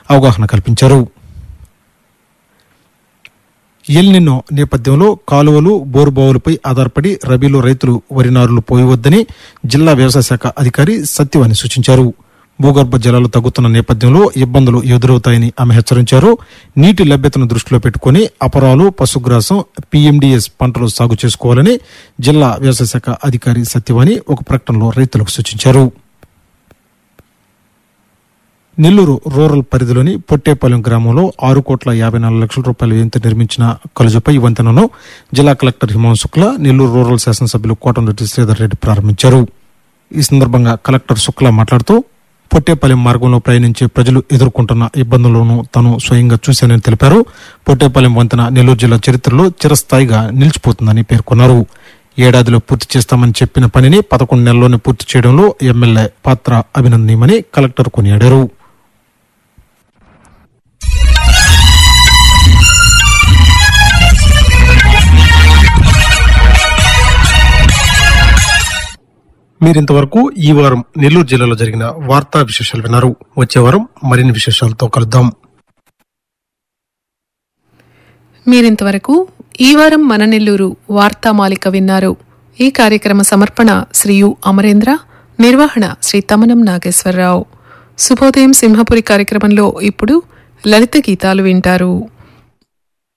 అవగాహన కల్పించారు ఎల్నిన్నో నేపథ్యంలో కాలువలు బోరుబావులపై ఆధారపడి రబీలో రైతులు వరి నారులు పోయవద్దని జిల్లా వ్యవసాయ శాఖ అధికారి సత్యవాణి సూచించారు భూగర్భ జలాలు తగ్గుతున్న నేపథ్యంలో ఇబ్బందులు ఎదురవుతాయని ఆమె హెచ్చరించారు నీటి లభ్యతను దృష్టిలో పెట్టుకుని అపరాలు పశుగ్రాసం పీఎండీఎస్ పంటలు సాగు చేసుకోవాలని జిల్లా వ్యవసాయ శాఖ అధికారి సత్యవాణి ఒక ప్రకటనలో రైతులకు సూచించారు నెల్లూరు రూరల్ పరిధిలోని పొట్టేపాలెం గ్రామంలో ఆరు కోట్ల యాభై నాలుగు లక్షల రూపాయల వ్యయంతో నిర్మించిన కలుజుపై వంతెనను జిల్లా కలెక్టర్ హిమాంశు శుక్లా నెల్లూరు రూరల్ శాసనసభ్యులు కోటంరెడ్డి శ్రీధర్ రెడ్డి ప్రారంభించారు ఈ సందర్భంగా కలెక్టర్ శుక్లా మాట్లాడుతూ పొట్టేపాలెం మార్గంలో ప్రయాణించే ప్రజలు ఎదుర్కొంటున్న ఇబ్బందులను తాను స్వయంగా చూశానని తెలిపారు పొట్టేపాలెం వంతెన నెల్లూరు జిల్లా చరిత్రలో చిరస్థాయిగా నిలిచిపోతుందని పేర్కొన్నారు ఏడాదిలో పూర్తి చేస్తామని చెప్పిన పనిని పదకొండు నెలల్లోనే పూర్తి చేయడంలో ఎమ్మెల్యే పాత్ర అభినందనీయమని కలెక్టర్ కొనియాడారు మీరింతవరకు ఈ వారం నెల్లూరు జిల్లాలో జరిగిన వార్తా విశేషాలు విన్నారు వచ్చే వారం మరిన్ని విశేషాలతో కలుద్దాం మీరింతవరకు ఈ వారం మన నెల్లూరు వార్తామాలిక విన్నారు ఈ కార్యక్రమ సమర్పణ శ్రీ యు అమరేంద్ర నిర్వహణ శ్రీ తమనం నాగేశ్వరరావు శుభోదయం సింహపురి కార్యక్రమంలో ఇప్పుడు లలిత గీతాలు వింటారు